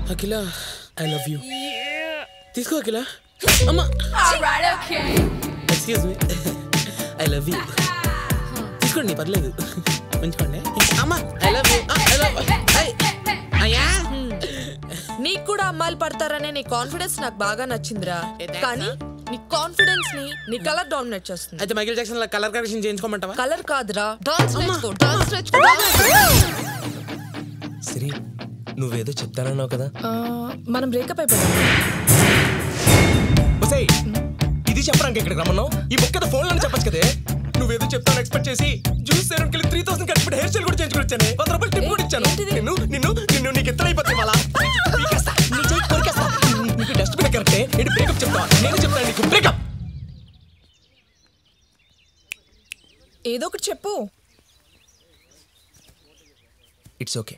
Akhila I love you తీసుకో అఖిల అమ్మా excuse me I love you తీసుకోండి పర్లేదు ఉంచుకోండి అమ్మా I love you I love అయ్యా నీకు కూడా అమ్మాయిలు పడతారనే నీ కాన్ఫిడెన్స్ నాకు బాగా నచ్చిందిరా కానీ నీ కాన్ఫిడెన్స్ ని నీ కలర్ డామినేట్ చేస్తుంది అయితే మైకిల్ జాక్సన్ లా కలర్ కరెక్షన్ చేయించుకోమంటావా కలర్ కాదురా డాన్స్ నేర్చుకో డాన్స్ నేర్చుకో సిరి నువ్వేదో చెప్తానన్నావు కదా ఆ, మనం బ్రేకప్ అయిపోయాం ఒసేయ్, ఇది చెప్పడానికి ఎక్కడికి రమ్మన్నావు ఈ బుక్ కదా ఫోన్లో చెప్పచ్చు కదే నువ్వేదో చెప్తాను ఎక్స్పెక్ట్ చేసి జ్యూస్ సేరం కెళ్ళి త్రీ థౌసండ్ కట్టి హెయిర్ స్టైల్ కూడా చేయించుకొచ్చాను వంద రూపాయలు టిప్ కూడా ఇచ్చాను ఏంటిది? నిన్ను నిన్ను నిన్ను నీకు ఇద్దరు అయిపోతుంది మళ్ళా పీకేస్తా, నీ చెయ్యి కొరికేస్తా. నీకు డస్ట్బిన్ కరెక్టే ఏంటి బ్రేకప్ చెప్తావా నేను చెప్తాను నీకు బ్రేకప్ ఏదో ఒకటి చెప్పు ఇట్స్ ఓకే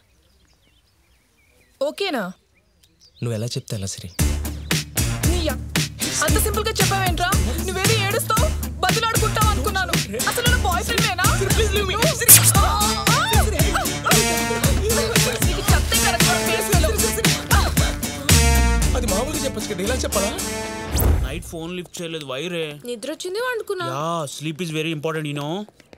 ఓకేనా నువ్వు ఎలా చెప్తే ఎలా సిరి నీయా అంత సింపుల్ గా చెప్పావేంట్రా నువ్వేదో ఏడుస్తావు బదులాడుకుంటావు అనుకున్నాను అసలు నా బాయ్ ఫ్రెండ్ నేనా నీకు చెప్తే కరెక్ట్ ఫేస్ అది మామూలుగా చెప్పొచ్చు కదా ఇలా చెప్పాలా నైట్ ఫోన్ లిఫ్ట్ చేయలేదు వైరే నిద్ర వచ్చింది అనుకున్నా yeah sleep is very important you know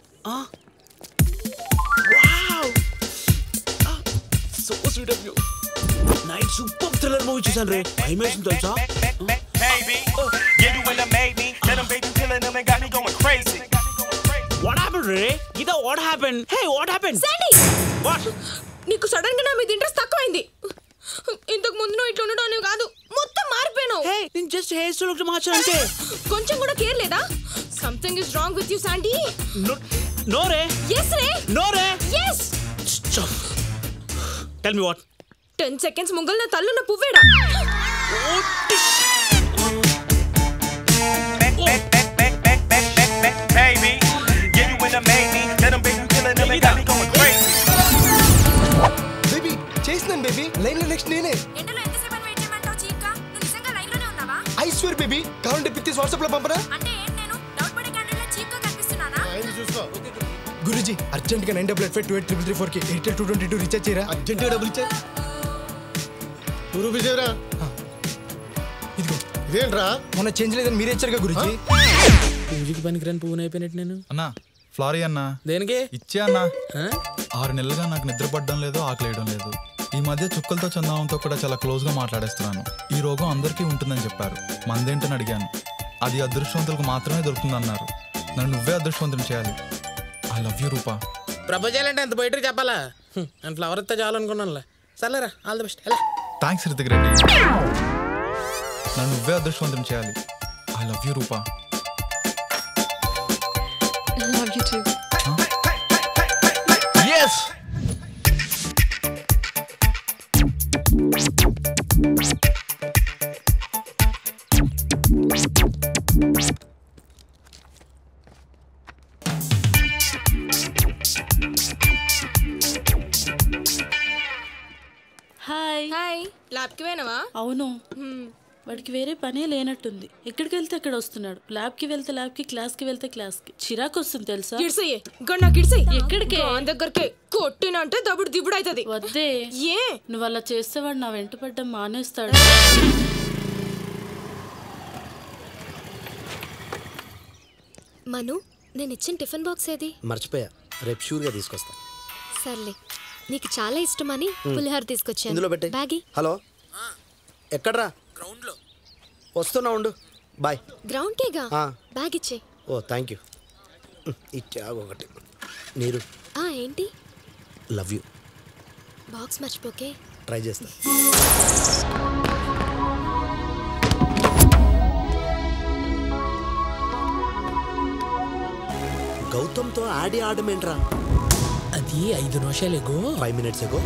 so sweet of you night super thriller movie చూసాను రే భయమేసింది తెలుసా baby. Yeah, you wanna make me. Let them baby killing them and got me going crazy. What happen రే ఇదా what happen hey what happen what నీకు sudden గా నా మీద ఇంట్రెస్ట్ తక్కువైంది ఇంతకు ముందు నువ్వు ఇట్లా ఉండడం అనేవి కాదు మొత్తం మారిపోయినావు హే నేను జస్ట్ హెయిర్ స్టైల్ ఒకటి మార్చాను అంతే కొంచెం కూడా కేర్ లేదా something is wrong with you Sandy no రే ఎస్ రే నో రే yes tell me what ten seconds ముంగల్ నా తల్లున్న పువ్వేడా Baby. Yeah, you wanna make me. Let them baby killing them and got me going crazy. Baby చేసినాను baby line లో next నేనే ఎండలో ఎంతసేపు అని వెయిట్ చేయమంటావు చీప్గా నువ్వు నిజంగా లైన్లోనే ఉన్నావా ఐశ్వర్ బేబీ కావాలంటే పిక్చర్స్ వాట్సాప్ లో పంపరా అంటే ఏంటి నేను డౌట్ పడే క్యాండిడేట్ చీప్గా కనిపిస్తున్నానా గురుజీ అర్జెంట్ గా nine double eight five two eight triple three four కి eight two twenty two recharge చేయరా అర్జెంట్ గా డబుల్ ఇచ్చా గురు విజయరా ఇదిగో ఇదేంట్రా మొన్న చేంజ్ లేదని మీరే ఇచ్చారుగా గురుజీ పూజకి పనికిరాని పువ్వుని అయిపోయినట్టు నేను అన్నా ఫ్లారీ అన్నా దేనికి ఇచ్చే అన్నా ఆ? ఆరు నెలలుగా నాకు నిద్ర పడడం లేదు ఆకలేయడం లేదు ఈ మధ్య చుక్కలతో చందనంతో కూడా చాలా క్లోజ్ గా మాట్లాడేస్తున్నాను ఈ రోగం అందరికీ ఉంటుందని చెప్పారు మందేంటని అడిగాను అది అదృష్టవంతులకు మాత్రమే దొరుకుతుందన్నారు నన్ను నువ్వే అదృష్టవంతుని చేయాలి I love you Rupa proposal అంటే అంత బయటకు చెప్పాలా హ్మ్, అంత ఫ్లవర్ ఇస్తే చాలు అనుకున్నానులే సర్లేరా ఆల్ ది బెస్ట్ ఎలా థ్యాంక్స్ రితిక్ రెడ్డి నన్ను నువ్వే అదృష్టవంతుని చేయాలి I love you Rupa love you too yes hi hi ల్యాబ్కి పోయినావా అవును వాడికి వేరే పనే లేనట్టుంది ఎక్కడికి వెళ్తే అక్కడ వస్తున్నాడు ల్యాబ్కి వెళ్తే ల్యాబ్కి క్లాస్కి వెళ్తే క్లాస్కి చిరాకు వస్తుంది తెలుసా కిడ్సయ్యే గన్నా కిడ్సయ్యి ఎక్కడికే? దాని దగ్గరికి కొట్టినంటే దబుడు దిబుడు అవుతుంది వద్దే ఏ నువ్వు అలా చేస్తే వాడు నా వెంట పడ్డం మానేస్తాడు మను నేను ఇచ్చిన టిఫిన్ బాక్స్ ఏది మర్చిపోయా రేపు షూర్గా తీసుకొస్తా సర్లే నీకు చాలా ఇష్టమని పులిహోర తీసుకొచ్చాను ఇందులో పెట్టే బ్యాగి హలో ఎక్కడ్రా గ్రౌండ్ లో వస్తున్నా ఉండు బాయ్ గ్రౌండ్ కేగా ఆ. బ్యాగ్ ఇచ్చే ఓ థ్యాంక్ యూ ఇచ్చా ఒకటి నీరు ఆ ఏంటి లవ్ యూ బాక్స్ మర్చిపోకే ట్రై చేస్తా గౌతమ్తో ఆడి ఆడమేంట్రా అది ఐదు నిమిషాలు ago five minutes ago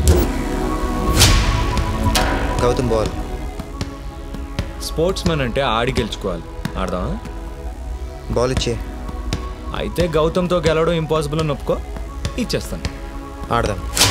Gautam ball sportsman అంటే ఆడి గెలుచుకోవాలి ఆడదామా బాల్ ఇచ్చే అయితే గౌతమ్తో గెలవడం ఇంపాసిబుల్ అని ఒప్పుకో ఇచ్చేస్తాను ఆడదాం